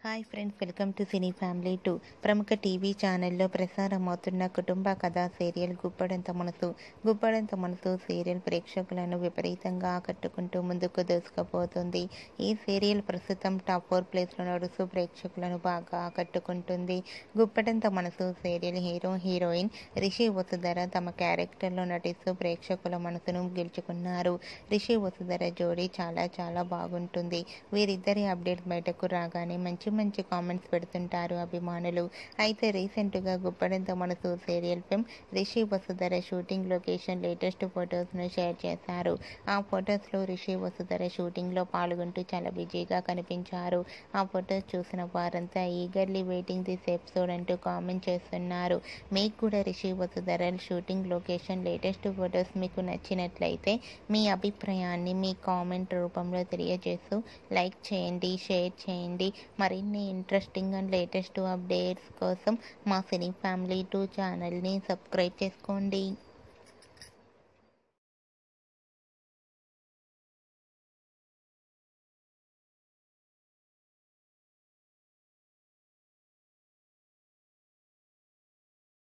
hi friends welcome to cine family two ప్రముఖ TV ఛానల్లో ప్రసారమవుతున్న కుటుంబ కథా సీరియల్ గుప్పడంత మనసు గుప్పడంత మనసు సీరియల్ ప్రేక్షకులను విపరీతంగా ఆకట్టుకుంటూ ముందుకు దూసుకుపోతుంది ఈ సీరియల్ ప్రస్తుతం టాప్ ఫోర్ ప్లేస్లో నడుస్తూ ప్రేక్షకులను బాగా ఆకట్టుకుంటుంది Guppedantha Manasu serial hero heroine Rishi Vasudhara తమ క్యారెక్టర్లో నటిస్తూ ప్రేక్షకుల మనసును గెలుచుకున్నారు రిషి వసుధర జోడీ చాలా చాలా బాగుంటుంది వీరిద్దరి అప్డేట్స్ బయటకు రాగానే మంచి మంచి కామెంట్స్ పెడుతుంటారు అభిమానులు అయితే రీసెంట్గా Guppedantha Manasu serial film Rishi Vasudhara shooting location latest ఫొటోస్ను షేర్ చేశారు ఆ ఫొటోస్లో రిషి వసుధర షూటింగ్లో పాల్గొంటూ చాలా బిజీగా కనిపించారు ఆ ఫొటోస్ చూసిన వారంతా ఈగర్లీ వెయిటింగ్ దిస్ ఎపిసోడ్ అంటూ కామెంట్ చేస్తున్నారు మీకు కూడా Rishi Vasudhara shooting location latest photos మీకు నచ్చినట్లయితే మీ అభిప్రాయాన్ని మీ కామెంట్ రూపంలో తెలియజేస్తూ లైక్ చేయండి షేర్ చేయండి మరిన్ని ఇంట్రెస్టింగ్ అండ్ లేటెస్ట్ అప్డేట్స్ కోసం మా సినీ ఫ్యామిలీ టూ ఛానల్ని సబ్స్క్రైబ్ చేసుకోండి